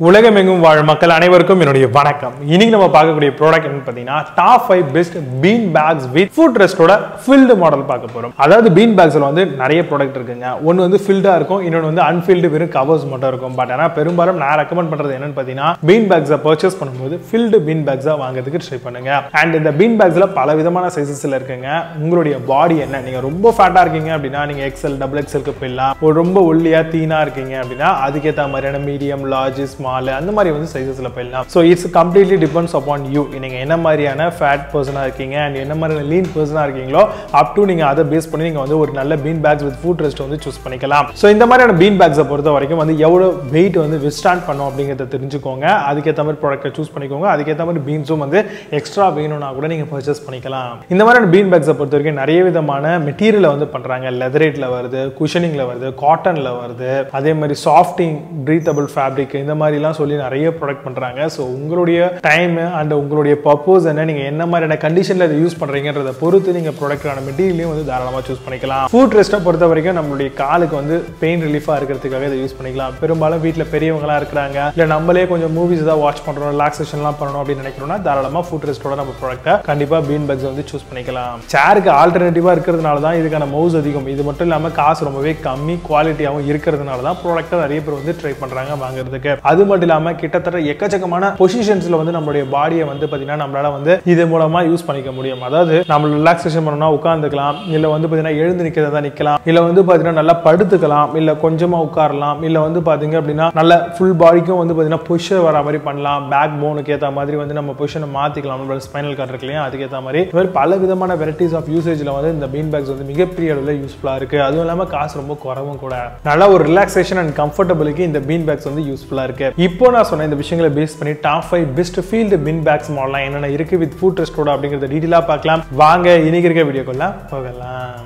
உலகமெங்கும் வாழும் மக்கள் அனைவருக்கும் என்னுடைய வணக்கம் இன்னைக்கு நம்ம பார்க்கக்கூடிய ப்ராடக்ட் என்னன்னு பார்த்தீங்கன்னா top five best bean bags with foot ரெஸ்டோட ஃபில்டு மாடல் பார்க்க போறோம் அதாவது பீன் பேக்ஸ்ல வந்து நிறைய ப்ராடக்ட் இருக்குங்க ஒன்று வந்து ஃபில்டா இருக்கும் இன்னொன்று வந்து அன்ஃபில்டு வெறும் கவர்ஸ் மட்டும் இருக்கும் பட் ஆனால் பெரும்பாலும் நான் ரெக்கமெண்ட் பண்றது என்னன்னு பார்த்தீங்கன்னா பீன் பேக்ஸை பர்ச்சேஸ் பண்ணும்போது ஃபில்டு பீன் பேக்ஸா வாங்குறதுக்கு ட்ரை பண்ணுங்க அண்ட் இந்த பீன் பேக்ஸ்ல பல விதமான சைசஸ்ல இருக்குங்க உங்களுடைய பாடி என்ன நீங்க ரொம்ப ஃபேட்டா இருக்கீங்க அப்படின்னா நீங்க எக்ஸல் டபுள் எக்ஸலுக்கு போயிடலாம் ஒரு ரொம்ப ஒல்லியா தீனா இருக்கீங்க அப்படின்னா அதுக்கேற்ற மாதிரியான மீடியம் லார்ஜ் ஸ்மால் அந்த மாதிரி வந்து சைஸஸ்ல போயிடலாம் so it's completely depends upon you நீங்க என்ன மாதிரியான ஃபேட் பர்சனா இருக்கீங்க அண்ட் என்ன மாதிரியான லீன் பர்சனா இருக்கீங்களோ அப் டு நீங்க அதை பேஸ் பண்ணி நீங்க வந்து ஒரு நல்ல bean bags with foot rest வந்து சூஸ் பண்ணிக்கலாம் ஸோ இந்த மாதிரியான பீன் பேக்ஸை பொறுத்த வரைக்கும் வந்து எவ்வளோ வெயிட் வந்து விஸ்டாண்ட் பண்ணும் அப்படிங்கிறத தெரிஞ்சுக்கோங்க அதுக்கேற்ற மாதிரி ப்ராடக்ட்டை சூஸ் பண்ணிக்கோங்க அதுக்கேற்ற மாதிரி பீன்ஸும் வந்து எக்ஸ்ட்ரா வேணும்னா கூட நீங்க பர்ச்சேஸ் பண்ணிக்கலாம் இந்த மாதிரியான பீன் பேக்ஸை பொறுத்த வரைக்கும் நிறைய விதமான மெட்டீரியலை வந்து பண்றாங்க லெதரேட்ல வருது குஷனிங்ல வருது காட்டன்ல வருது அதே மாதிரி சாஃப்டிங் ப்ரீத்தபிள் ஃபேப்ரிக் இந்த மாதிரிலாம் சொல்லி நிறைய ப்ராடக்ட் பண்றாங்க ஸோ உங்களுடைய டைம் அண்ட் உங்களுடைய பர்பஸ் என்ன நீங்க என்ன மாதிரியான கண்டிஷன்ல இதை யூஸ் பண்றீங்கன்றத பொறுத்து நீங்க ப்ராடக்டான மெட்டீரியலையும் வந்து தாராளமாக சூஸ் பண்ணிக்கலாம் ஃபுட் ரெஸ்ட்டை பொறுத்த வரைக்கும் நம்மளுடைய காலுக்கு வந்து பெயின் ரிலீஃபாக இருக்கிறதுக்காக இதை யூஸ் பண்ணிக்கலாம் பெரும்பாலும் வீட்டில் பெரியவங்களா இருக்கிறாங்க இல்லை நம்மளே கொஞ்சம் மூவிஸ் ஏதாவது வாட்ச் பண்றோம் ரிலாக்ஸேஷன்லாம் பண்ணணும் அப்படின்னு நினைக்கிறோம்னா தாராளமாக ஃபுட் ரெஸ்ட்டோட நம்ம ப்ராடக்ட்டை கண்டிப்பாக பீன் பேக்ஸ் வந்து சூஸ் பண்ணிக்கலாம் சேருக்கு ஆல்டர்னேட்டிவாக இருக்கிறதுனால தான் இதுக்கான மவுஸ் அதிகம் இது மட்டும் இல்லாமல் காசு ரொம்பவே கம்மி குவாலிட்டியாகவும் இருக்கிறதுனால தான் ப்ராடக்ட்டை நிறைய பேர் வந்து ட்ரை பண்ணுறாங்க வாங்குறதுக்கு அது மட்டும் இல்லாமல் கிட்டத்தட்ட எக்கச்சக்கமான பொசிஷன்ஸில் வந்து நம்மளுடைய பாடியை வந்து பார்த்தீங்கன்னா நம்மளால வந்து இது மூலமாக யூஸ் பண்ணிக்க முடியும் அதாவது நம்ம ரிலாக்ஸேஷன் பண்ணணும்னா உட்காந்துக்கலாம் இல்லை வந்து பார்த்தீங்கன்னா எழுந்து நிற்கிறதா நிற்கலாம் இல்லை வந்து பார்த்தீங்கன்னா நல்லா படுத்துக்கலாம் இல்லை கொஞ்சமாக உட்காரலாம் இல்லை வந்து பார்த்தீங்க அப்படின்னா நல்ல ஃபுல் பாடிக்கும் வந்து பார்த்தீங்கன்னா பொஷர் வர மாதிரி பண்ணலாம் பேக் போனுக்கு ஏற்ற மாதிரி வந்து நம்ம பொசிஷனை மாற்றிக்கலாம் நம்மளோட ஸ்பைனல் கார்டு இருக்கு இல்லையா அதுக்கேற்ற மாதிரி இது மாதிரி பல விதமான வெரைட்டிஸ் ஆஃப் யூசேஜில் வந்து இந்த பீன் பேக்ஸ் வந்து மிகப்பெரிய அளவில் யூஸ்ஃபுல்லாக இருக்குது அதுவும் இல்லாமல் காசு ரொம்ப குறவும் கூட நல்ல ஒரு ரிலாக்ஸேஷன் அண்ட் கம்ஃபர்டபுளுக்கு இந்த பீன் பேக்ஸ் வந்து யூஸ்ஃபுல்லாக இருக்கு இப்போ நான் சொன்ன இந்த விஷயங்களை பேஸ் பண்ணி top five best filled bean bags மாடலாம் என்னென்ன இருக்கு வித் ஃபுட் ரெஸ்டோட அப்படிங்கிறத டீட்டெயிலாக பார்க்கலாம் வாங்க இன்னைக்கு இருக்க வீடியோக்குள்ள போகலாம்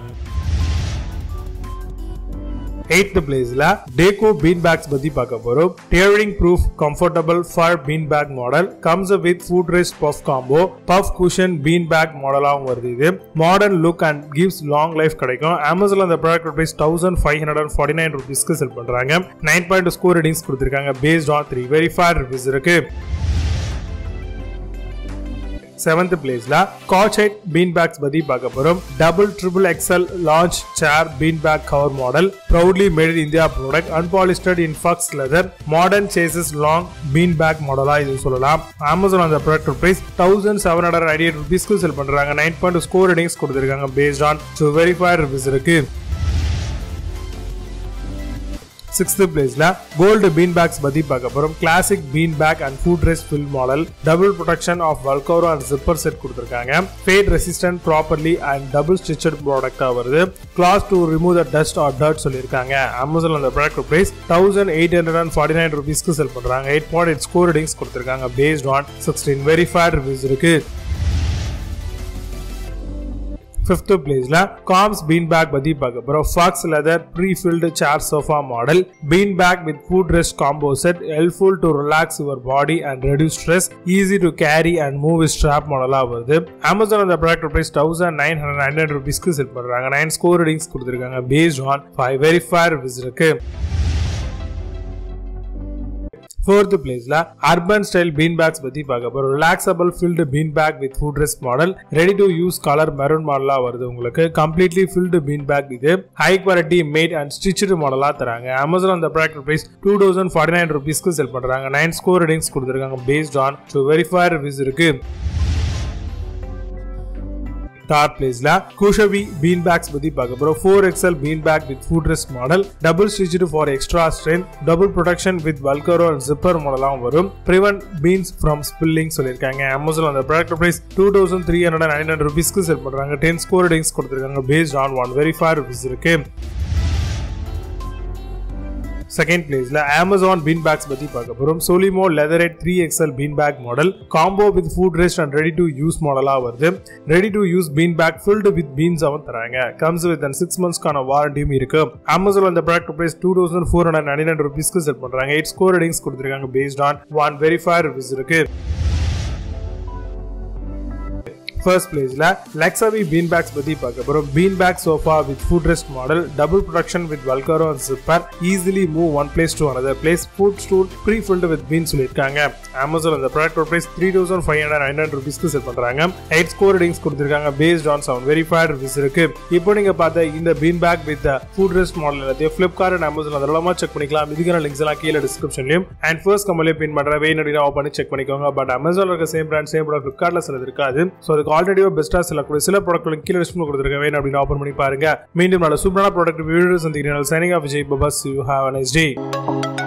எயித்து பிளேஸ்ல டேகோ பீன் பேக்ஸ் பத்தி பார்க்க போறோம் tearing proof comfortable for bean bag model comes with foot rest puff combo puff cushion bean bag மாடலாகவும் வருது இது modern look and gives long life கிடைக்கும் அமேசான் அந்த product price thousand five hundred and forty nine ருபீஸ்க்கு sell பண்றாங்க nine point score ratings கொடுத்துருக்காங்க based on three verified reviews இருக்கு seventh பிளேஸ்ல காச்சைட் பீன் பேக்ஸ் பத்தி பார்க்க போறோம் double triple XL lounge chair bean back cover model proudly made in India product upholstered in faux leather modern chaises long bean bag மாடலா இது சொல்லலாம் Amazon அந்த product price thousand seven hundred eighty eight ருபீஸ்க்கு sell பண்றாங்க nine point score ratings கொடுத்துருக்காங்க based on so verified reviews இருக்கு sixth பிளேஸ்ல gold bean bags பத்தி பார்க்க போறோம் classic bean bag and foot rest fill model double protection of velcro and zipper set கொடுத்துருக்காங்க fade resistant properly and double stitched ப்ராடக்டா வருது cloth to remove the dust or dirt சொல்லியிருக்காங்க Amazon அந்த product price thousand eight hundred and forty nine ருபீஸ்க்கு sell பண்றாங்க eight point eight score ratings கொடுத்துருக்காங்க based on sixteen verified reviews இருக்கு fifth பிளேஸ்ல காம்ஸ் பீன் பேக் பத்தி பார்க்க போறோம் faux leather pre filled chair sofa model bean bag with foot rest combo set helpful to relax your body and reduce stress easy to carry and move strap மாடலா வருது Amazon அந்த product price thousand nine hundred nine ருபீஸ்க்கு sell பண்றாங்க nine score ratings கொடுத்துருக்காங்க based on five verify reviews இருக்கு fourth பிளேஸ்ல urban style bean bags பத்தி பார்க்க போறோம் relaxable filled bean bag with foot rest model ready to use colour maroon மாடலா வருது உங்களுக்கு கம்ப்ளீட்லி ஃபில்டு பீன் பேக் இது high quality made and stitch மாடலா தராங்க அமேசான் அந்த product price two thousand forty nine ருபீஸ்க்கு செல் பண்றாங்க நைன் ஸ்கோர் ரேட்டிங்ஸ் கொடுத்துருக்காங்க based on so verify reviews இருக்கு தேர்ட் பிளேஸ்ல குஷவி பீன் பேக்ஸ் பத்தி பார்க்க போறோம் four XL bean bag with foot rest model double stitch for extra strength double protection with velcro and zipper மாடலாகவும் வரும் பிரிவென்ட் பீன்ஸ் ஃப்ரம் ஸ்பில்லிங் சொல்லியிருக்காங்க Amazon அந்த product price two thousand three hundred nine hundred ருபீஸ்க்கு sell பண்றாங்க ten score ratings கொடுத்துருக்காங்க based on one verify rupees இருக்கு second பிளேஸ்ல Amazon bean bags பத்தி பார்க்க போறோம் Solimo leatherette three XL bean bag model combo with foot rest and ready to use மாடலா வருது ready to use bean bag filled with beans அவன் தராங்க comes with and six மந்த்ஸ்க்கான வாரண்டியும் இருக்கு அமேசான் அந்த product price two thousand four hundred ninety nine ருபீஸ்க்கு sell பண்றாங்க எயிட் ஸ்கோர் ரேட்டிங்ஸ் கொடுத்துருக்காங்க based on one verify reviews இருக்கு ஃபர்ஸ்ட் பிளேஸ்ல லெக்ஸாவி பீன் பேக்ஸ் பத்தி பார்க்க போறோம் bean bag sofa with foot rest model double protection with velcro and zipper easily move one place to another place foot stool pre filled with bean சொல்லியிருக்காங்க Amazon அந்த product price three thousand five hundred nine hundred ருபீஸ்க்கு sell பண்றாங்க eight score ratings கொடுத்துருக்காங்க based on sound verified reviews இருக்கு இப்போ நீங்க பார்த்த இந்த bean bag with foot rest model எல்லாத்தையும் ஃபிளிப்கார்ட் அண்ட் அமேசான் அதெல்லாமா செக் பண்ணிக்கலாம் இதுக்கான லிங்க்ஸ் எல்லாம் கீழே டிஸ்கிரிப்ஷன்லயும் அண்ட் ஃபர்ஸ்ட் கம்பெனிலே பின் பண்ற வெயின் அப்படின்னா பண்ணி செக் பண்ணிக்கோங்க பட் அமேசான் இருக்க சேம் பிராண்ட் சேம் ப்ராடக்ட் ஃபிளிப்கார்ட்ல சிலது இருக்காது ஸோ அதுக்கு ஆல்ரெடி பெஸ்ட்டாக செல்லக்கூடிய சில ப்ராடக்ட் கீழே டிஸ்பிளே கொடுத்துருக்க வேணும் அப்படின்னு ஓப்பன் பண்ணி பாருங்க மீண்டும் நல்ல சூப்பரான ப்ராடக்ட் வீடியோ சந்திக்கிறேன் சைனிங் ஆஃப் விஜய் பபாஸ் யூ ஹாவ் நைஸ் டே